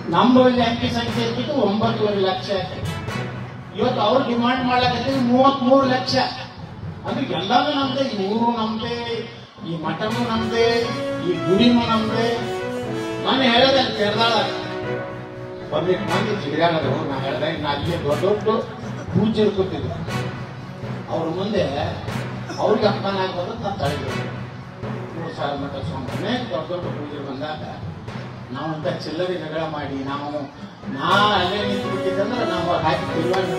ನಮ್ಮಲ್ಲಿ ಅಂಕಿ ಸಂಖ್ಯೆ ಇದ್ದಿದ್ದು ಒಂಬತ್ತುವರೆ ಲಕ್ಷ ಇವತ್ತು ಅವ್ರು ಡಿಮಾಂಡ್ ಮಾಡ್ಲಕತ್ತಿದ್ದು ಮೂವತ್ಮೂರು ಲಕ್ಷ ಅಂದ್ರೆ ಎಲ್ಲಾನು ನಮ್ದೇ ಈ ಊರು ನಮ್ದೇ ಈ ಮಠನು ನಮ್ದೇ ಈ ಗುಡಿನೂ ನಮ್ದೇ ನಾನು ಹೇಳದೆ ಕೇರಳ ಒಂದಿಟ್ಟು ಮಂದಿ ಚಿಡಿಯಾಗದು ನಾ ಹೇಳ್ದೆ ನಾ ಅಲ್ಲಿ ದೊಡ್ಡ ದೊಡ್ಡ ಪೂಜ್ಯರು ಕೂತಿದ್ರು ಅವ್ರ ಮುಂದೆ ಅವ್ರಿಗೆ ಅಪಮಾನ ಆಗ್ಬೋದು ನಾನು ತಡೆದ್ರು ಮೂರು ಸಾವಿರ ಮಠ ಸ್ವಾಮಿ ದೊಡ್ಡ ದೊಡ್ಡ ಪೂಜೆರು ಬಂದಾಗ ನಾವು ಅಂತ ಚಿಲ್ಲರೆ ಜಗಳ ಮಾಡಿ ನಾವು ನಾ ಅಲ್ಲೇ ನಿಂತು ಬಿಟ್ಟಿದ್ದಂದ್ರೆ ನಾವು ಹಾಕಿ ತಿರುವಾಗಿ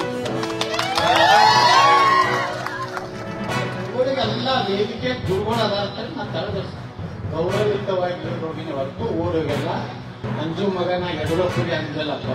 ಊರಿಗೆಲ್ಲ ವೇದಿಕೆ ಗುರುಗಳು ಅದಾರ ಅಂತ ನಾನು ತಡೆದ ಗೌರವಯುತವಾಗಿ ಹೋಗಿನಿ ಹೊರತು ಊರಿಗೆಲ್ಲ ಅಂಜು ಮಗನ ಯಡಿಯೂರಪ್ಪಗೆ ಅಂಜಲ್ಲಪ್ಪ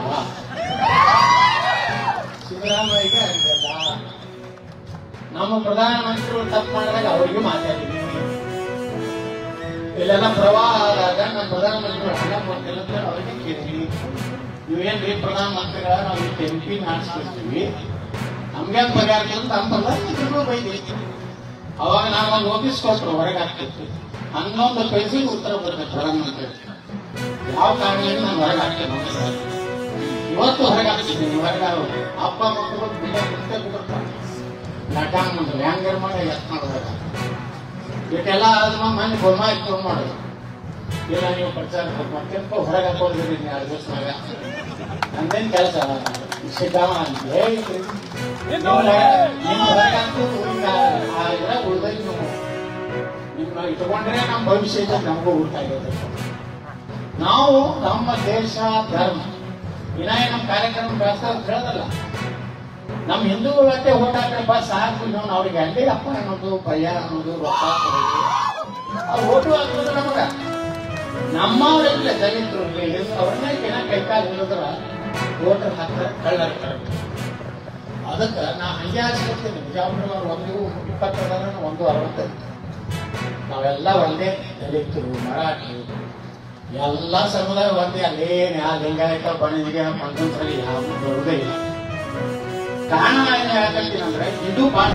ಸಿದ್ದರಾಮಯ್ಯಗೆ ಅಂಜಲ್ಲ ನಮ್ಮ ಪ್ರಧಾನಮಂತ್ರಿಗಳು ತಪ್ಪು ಮಾಡಿದಾಗ ಅವರಿಗೆ ಮಾತಾಡಿದ್ದೀನಿ ಇಲ್ಲೆಲ್ಲ ಪ್ರವಾಹ ಆದಾಗ ನಮ್ಮ ಪ್ರಧಾನಮಂತ್ರಿಗಳು ಹಣ ಕೊಟ್ಟಿಲ್ಲ ಅಂತ ಅವರಿಗೆ ಕೇಳಿದ್ವಿ ನೀವೇನ್ರಿ ಪ್ರಧಾನಮಂತ್ರಿಗಳ ನಾವು ಈ ಟೆಂಪಿ ಮಾಡಿಸ್ಬಿಡ್ತೀವಿ ನಮ್ಗೆ ಪಗಾರ ಅಂತ ನಮ್ಮ ಪ್ರಧಾನಮಂತ್ರಿಗಳು ಬೈದಿ ಅವಾಗ ನಾವು ಒಂದು ನೋಟಿಸ್ ಕೊಟ್ಟರು ಹೊರಗೆ ಹಾಕ್ತಿದ್ವಿ ಹನ್ನೊಂದು ಪೈಸೆಗೆ ಉತ್ತರ ಬರ್ತದೆ ಪ್ರಧಾನಮಂತ್ರಿ ಯಾವ ಕಾರಣದಿಂದ ನಾನು ಹೊರಗೆ ಹಾಕ್ತೇನೆ ಇವತ್ತು ಹೊರಗೆ ಹಾಕ್ತಿದ್ದೀನಿ ಹೊರಗೆ ಅಪ್ಪ ಮಕ್ಕಳು ಬಿಡ ಬಿಡ್ತೇ ಬಿಡ್ತಾರೆ ನಟಾಂಗ್ ಮಾಡ್ತಾರೆ ಹ್ಯಾಂಗರ್ ಮಾಡಿ ಎತ್ ಮಾಡ್ಬೇಕು ಇದಕ್ಕೆಲ್ಲ ಆದ್ರೂ ಮನೆ ಬೊಮ್ಮಾಯಿ ಫೋನ್ ಮಾಡೋದು ಇಲ್ಲ ನೀವು ಪ್ರಚಾರ ಮತ್ತೆಪ್ಪ ಹೊರಗೆ ಹಾಕೊಂಡಿರಿ ನೀವು ಎರಡು ದಿವಸನಾಗ ನಂದೇನು ಕೆಲಸ ಸಿದ್ಧಾಮ ಅಂತ ಹೇಳಿದ್ರಿ ನಿಮ್ಮ ಹೊರಗೆ ಹಾಕಿ ಉಳಿದಾಗ ನೀವು ನಿಮ್ಮ ಇಟ್ಕೊಂಡ್ರೆ ನಮ್ಮ ಭವಿಷ್ಯ ಇದೆ ನಮಗೂ ಊಟ ಆಗಿದೆ ನಾವು ನಮ್ಮ ದೇಶ ಧರ್ಮ ವಿನಾಯ ನಮ್ಮ ಕಾರ್ಯಕ್ರಮ ಬೆಳೆಸ್ತಾ ಅಂತ ಹೇಳೋದಲ್ಲ ನಮ್ಮ ಹಿಂದೂಗಳತ್ತೆ ಓಟ್ ಹಾಕಪ್ಪ ಸಾಕು ನಾವು ಅವ್ರಿಗೆ ಅಲ್ಲಿ ಅಪ್ಪ ಅನ್ನೋದು ಭಯ ಅನ್ನೋದು ರೊಕ್ಕ ಕೊಡೋದು ಅವ್ರು ಓಟು ಹಾಕೋದು ನಮಗ ನಮ್ಮವರಿಲ್ಲ ದಲಿತರು ಇರಲಿ ಅವ್ರನ್ನ ಜನ ಕೈಕಾಲು ಹಿಡಿದ್ರ ಓಟರ್ ಹಾಕ್ತಾರೆ ಕಳ್ಳರ್ತಾರೆ ಅದಕ್ಕೆ ನಾ ಹಂಗೆ ಹಾಕ್ಸ್ಕೊಡ್ತೀನಿ ಬಿಜಾಪುರ ಒಂದು ಇಪ್ಪತ್ತದ ಒಂದು ಅರವತ್ತೈದು ನಾವೆಲ್ಲ ಒಂದೇ ದಲಿತರು ಮರಾಠಿ ಎಲ್ಲ ಸಮುದಾಯ ಒಂದೇ ಅಲ್ಲೇನು ಯಾವ ಲಿಂಗಾಯತ ಬಣಿಗೆ ಮಂಗಂತರಲ್ಲಿ ಯಾವ ಬರುವುದೇ ಇಲ್ಲ ಕಾರಣ ಏನು ಯಾಕಂತೀನಂದ್ರೆ ಇದು ಭಾಳ